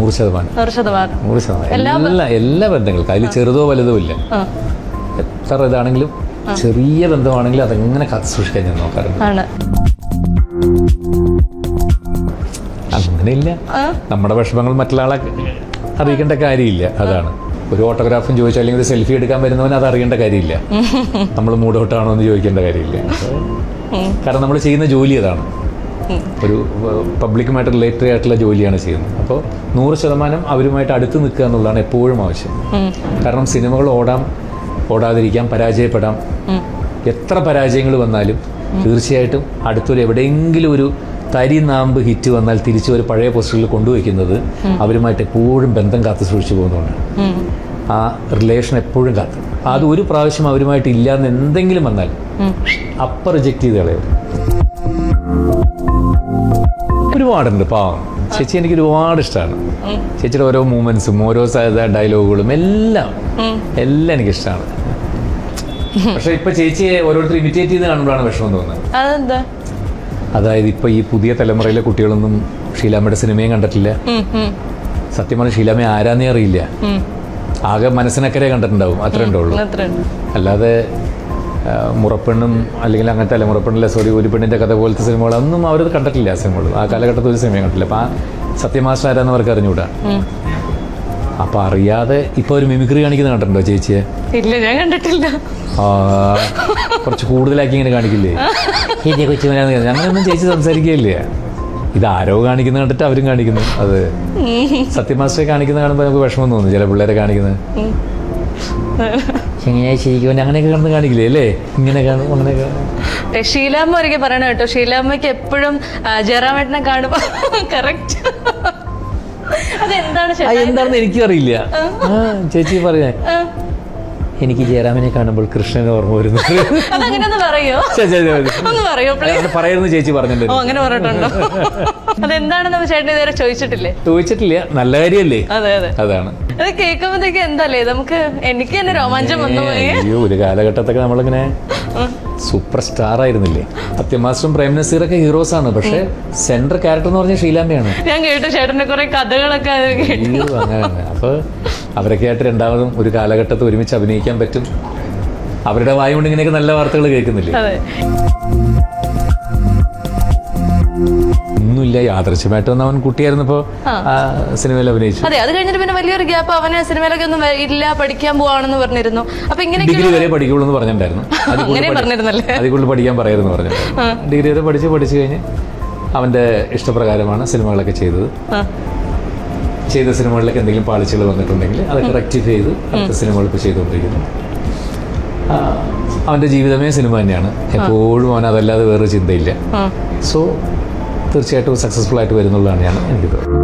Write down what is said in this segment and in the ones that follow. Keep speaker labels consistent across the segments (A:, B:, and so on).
A: നൂറ് ശതമാനം
B: നൂറ് ശതമാനം
A: നൂറ് ശതമാനം
B: എല്ലാ
A: എല്ലാ എല്ലാ ബന്ധങ്ങൾക്കും അതിൽ ചെറുതോ വലുതോ ഇല്ല
B: ആ,
A: എത്ര ഇതാണെങ്കിലും ചെറിയ ബന്ധമാണെങ്കിലും അതെങ്ങനെ കാത്തു സൂക്ഷിക്കാൻ ഞാൻ നോക്കാറുണ്ട്
B: ആണ്
A: അങ്ങനെയില്ല
B: ആ,
A: നമ്മുടെ വിഷമങ്ങൾ മറ്റുള്ള അറിയിക്കേണ്ട കാര്യമില്ല അതാണ് ഒരു ഓട്ടോഗ്രാഫും ചോദിച്ചാൽ അല്ലെങ്കിൽ ഒരു സെൽഫി എടുക്കാൻ വരുന്നവൻ അത് അറിയേണ്ട കാര്യമില്ല നമ്മൾ മൂടൗട്ടാണോ എന്ന് ചോദിക്കേണ്ട കാര്യമില്ല കാരണം നമ്മൾ ചെയ്യുന്ന ജോലി അതാണ് ഒരു പബ്ലിക്കുമായിട്ട് റിലേറ്റഡ് ആയിട്ടുള്ള ജോലിയാണ് ചെയ്യുന്നത് അപ്പോൾ നൂറ് ശതമാനം അവരുമായിട്ട് അടുത്ത് നിൽക്കുക എന്നുള്ളതാണ് എപ്പോഴും ആവശ്യം
B: ഉം,
A: കാരണം സിനിമകൾ ഓടാം ഓടാതിരിക്കാം പരാജയപ്പെടാം
B: ഉം.
A: എത്ര പരാജയങ്ങൾ വന്നാലും തീർച്ചയായിട്ടും അടുത്തൊരു എവിടെയെങ്കിലും ഒരു തരി നാമ്പ് ഹിറ്റ് വന്നാൽ തിരിച്ച് ഒരു പഴയ പോസ്റ്ററിൽ കൊണ്ടുവയ്ക്കുന്നത് അവരുമായിട്ട് എപ്പോഴും ബന്ധം കാത്തു സൂക്ഷിച്ചു പോകുന്നുണ്ട്
B: ഉം.
A: ആ റിലേഷൻ എപ്പോഴും കാത്തു അത് ഒരു പ്രാവശ്യം അവരുമായിട്ട് ഇല്ലാന്ന് എന്തെങ്കിലും വന്നാൽ
B: ഉം.
A: അപ്പം റിജക്റ്റ് ചെയ്ത് കളയും ഒരുപാടുണ്ട് പാവം ചേച്ചി എനിക്ക് ഒരുപാട് ഇഷ്ടമാണ് ചേച്ചിയുടെ ഓരോ മൂമെന്റ്സും ഓരോ ഡയലോഗുകളും എല്ലാം
B: ഉം.
A: എല്ലാം എനിക്ക് ഇഷ്ടമാണ് പക്ഷെ ഇപ്പൊ ചേച്ചിയെ ഓരോരുത്തർ ഇമിറ്റേറ്റ് ചെയ്ത് കാണുമ്പോഴാണ് വിഷമം തോന്നുന്നത്
B: അതെന്താ
A: അതായത് ഇപ്പൊ ഈ പുതിയ തലമുറയിലെ കുട്ടികളൊന്നും ഷീലാമ്മയുടെ സിനിമയും കണ്ടിട്ടില്ല
B: ഉം, ഉം,
A: സത്യം പറഞ്ഞ ഷീലാമ്മയെ ആരാന്നേ അറിയില്ല
B: ഉം.
A: ആകെ മനസ്സിനക്കരെ കണ്ടിട്ടുണ്ടാവും അത്രേ ഉണ്ടുള്ളൂ
B: അത്രയുണ്ട്
A: അല്ലാതെ ആ, മുറപ്പെണ്ണും അല്ലെങ്കിൽ അങ്ങനത്തെ അല്ല മുറപ്പെണ്ണില്ല സോറി ഒരു പെണ്ണിന്റെ കഥ പോലത്തെ സിനിമകളൊന്നും അവരത് കണ്ടിട്ടില്ല ആ സിനിമകൾ ആ കാലഘട്ടത്തിൽ ഒരു സിനിമയും കണ്ടിട്ടില്ല അപ്പം ആ സത്യമാസ്റ്റർ ആരാന്ന് അവർക്ക് അറിഞ്ഞുകൂടാ
B: ഉം.
A: അപ്പൊ അറിയാതെ ഇപ്പൊ ഒരു മിമിക്രി കാണിക്കുന്നത് കണ്ടിട്ടുണ്ടോ ചേച്ചിയെ
B: ഇല്ല ഞാൻ കണ്ടിട്ടില്ല
A: ആ, കുറച്ച് കൂടുതലാക്കി ഇങ്ങനെ കാണിക്കില്ലേ ചേച്ചിയെ കൊച്ചുമനാന്ന് അങ്ങനെയൊന്നും ചേച്ചി സംസാരിക്കുകയില്ലേ ഇത് ആരോ കാണിക്കുന്ന കണ്ടിട്ട് അവരും കാണിക്കുന്നു അത് സത്യമാസ്റ്ററെ കാണിക്കുന്ന കാണുമ്പോൾ നമുക്ക് വിഷമം തോന്നുന്നു ചില പിള്ളേരെ കാണിക്കുന്നത്
B: ഉം.
A: എങ്ങനെയാ ശരിക്കും അങ്ങനെയൊക്കെ കണ്ട് കാണിക്കില്ലേ അല്ലേ ഇങ്ങനെ കാണും അങ്ങനെയൊക്കെ
B: ഏ, ഷീലാമ്മ ഒരിക്കൽ പറയണ കേട്ടോ ഷീലാമ്മയ്ക്ക് എപ്പോഴും ജയറാമേട്ടനെ കാണുമ്പോ കറക്റ്റ് അതെന്താണ്
A: ആ,
B: ചേട്ടാ
A: എന്താണെന്ന് എനിക്കും അറിയില്ല ആ, ചേച്ചി പറയാ
B: ആ,
A: എനിക്ക് ജയറാമിനെ കാണുമ്പോൾ കൃഷ്ണനെ ഓർമ്മ വരുന്നു
B: അതങ്ങനെയൊന്ന് പറയോ
A: ശ്ശെ, ശ്ശെ, ശ്ശെ, ശ്ശെ.
B: ഒന്ന് പറയോ please?
A: അങ്ങനെ പറയുന്നു ചേച്ചി
B: ഓ
A: പറഞ്ഞിട്ടുണ്ട്
B: അങ്ങനെ പറഞ്ഞിട്ടുണ്ടോ അതെന്താണെന്ന് ചേട്ടൻ ഇതുവരെ ചോദിച്ചിട്ടില്ലേ
A: ചോദിച്ചിട്ടില്ല നല്ല കാര്യമല്ലേ
B: അതെ അതെ
A: അതാണ്
B: അത് കേൾക്കുമ്പോഴത്തേക്ക് എന്തല്ലേ നമുക്ക് എനിക്ക് തന്നെ രോമാഞ്ചം വന്നു പോയി
A: അയ്യോ ഒരു കാലഘട്ടത്തൊക്കെ നമ്മളിങ്ങനെ സൂപ്പർ സ്റ്റാർ ആയിരുന്നില്ലേ സത്യമാസ്റ്ററും പ്രേം നസീറൊക്കെ ഹീറോസ് ആണ് പക്ഷെ സെൻട്രൽ ക്യാരക്ടർ എന്ന് പറഞ്ഞ ഷീലാമ്മയാണ്
B: ഞാൻ കേട്ടു ചേട്ടന്റെ കുറെ കഥകളൊക്കെ അത് കേട്ടു
A: അയ്യോ അങ്ങനെ അങ്ങനെ അപ്പൊ അവരൊക്കെ ആയിട്ട് രണ്ടാമതും ഒരു കാലഘട്ടത്തിൽ ഒരുമിച്ച് അഭിനയിക്കാൻ പറ്റും അവരുടെ വായ കൊണ്ട് ഇങ്ങനെയൊക്കെ നല്ല വാർത്തകൾ കേൾക്കുന്നില്ലേ
B: അതെ
A: ഒന്നുമില്ല യാദൃശ്യമായിട്ട് വന്ന അവൻ കുട്ടിയായിരുന്നപ്പോ ആ സിനിമയിൽ അഭിനയിച്ചു
B: അതെ അത് കഴിഞ്ഞിട്ട് പിന്നെ വലിയൊരു ഗ്യാപ്പ് അവന് സിനിമയിലൊക്കെ ഒന്നും വ- ഇല്ല പഠിക്കാൻ പോവാണെന്ന് പറഞ്ഞിരുന്നു അപ്പൊ ഇങ്ങനെയൊക്കെ
A: ഡിഗ്രി വരെ പഠിക്കുള്ളൂ എന്ന് പറഞ്ഞിട്ടുണ്ടായിരുന്നു അതിൽ കൂടുതൽ
B: അങ്ങനെ
A: പഠി-
B: പറഞ്ഞിരുന്നല്ലേ
A: അതിൽ കൂടുതൽ പഠിക്കാൻ പറയായിരുന്നു പറഞ്ഞു ഡിഗ്രി വരെ പഠിച്ച് പഠിച്ചു കഴിഞ്ഞ് അവന്റെ ഇഷ്ടപ്രകാരമാണ് സിനിമകളൊക്കെ ചെയ്തത്
B: ആ,
A: ചെയ്ത സിനിമകളിലൊക്കെ എന്തെങ്കിലും പാളിച്ചകൾ വന്നിട്ടുണ്ടെങ്കിൽ അതൊക്കെ റെക്ടിഫൈ ചെയ്ത് അടുത്ത സിനിമകൾ ഇപ്പോൾ ചെയ്തുകൊണ്ടിരിക്കുന്നു ആ, അവന്റെ ജീവിതമേ സിനിമ തന്നെയാണ് എപ്പോഴും അവൻ അതല്ലാതെ വേറെ ചിന്തയില്ല
B: ആ.
A: സോ തീർച്ചയായിട്ടും സക്സസ്ഫുൾ ആയിട്ട് വരുന്നുള്ളതാണ് ഞാൻ എനിക്ക്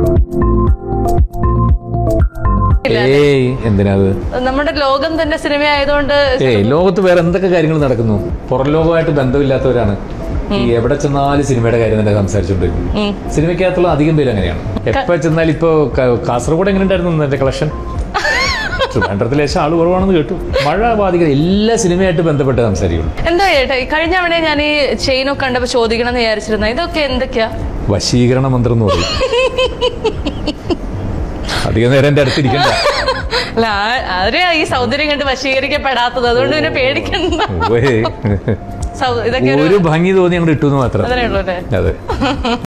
A: ഏയ് എന്തിനാ അത്
B: നമ്മുടെ ലോകം തന്നെ സിനിമ ആയതുകൊണ്ട്
A: ഏയ് ലോകത്ത് വേറെ എന്തൊക്കെ കാര്യങ്ങൾ നടക്കുന്നു പുറം ലോകമായിട്ട് ബന്ധമില്ലാത്തവരാണ് ഈ എവിടെ ചെന്നാലും സിനിമയുടെ കാര്യം തന്നെ സംസാരിച്ചുകൊണ്ടിരിക്കുന്നു
B: ഉം.
A: സിനിമയ്ക്കകത്തുള്ള അധികം പേര് അങ്ങനെയാണ് എപ്പോ ചെന്നാൽ ഇപ്പോ ക- കാസർഗോഡ് എങ്ങനെ ഉണ്ടായിരുന്നു എന്റെ കളക്ഷൻ ട്രിവാൻഡ്രത്തിൽ ലേശം ആള് കുറവാണെന്ന് കേട്ടു മഴ ബാധിക്കുന്ന എല്ലാ സിനിമയായിട്ട് ബന്ധപ്പെട്ട് സംസാരിക്കുന്നു
B: എന്താ ചേട്ടാ ഈ കഴിഞ്ഞ തവണ ഞാൻ ഈ ചെയിനൊക്കെ കണ്ടപ്പോ ചോദിക്കണം എന്ന് വിചാരിച്ചിരുന്ന ഇതൊക്കെ എന്തൊക്കെയാ
A: വശീകരണ മന്ത്രം എന്ന് പറയും അധികം നേരം എന്റെ അടുത്തിരിക്കണ്ട
B: അല്ല ആ- ആരെയാ ഈ സൗന്ദര്യം കണ്ട് വശീകരിക്കപ്പെടാത്തത് അതുകൊണ്ട് പിന്നെ പേടിക്കണ്ട
A: ഓയ്.
B: സൗ- ഇതൊക്കെ ഒരു
A: ഒരു ഭംഗി തോന്നി അങ്ങോട്ട് ഇട്ടു എന്ന് മാത്രം
B: അതിനേ ഉള്ളൂ അല്ലേ
A: അതെ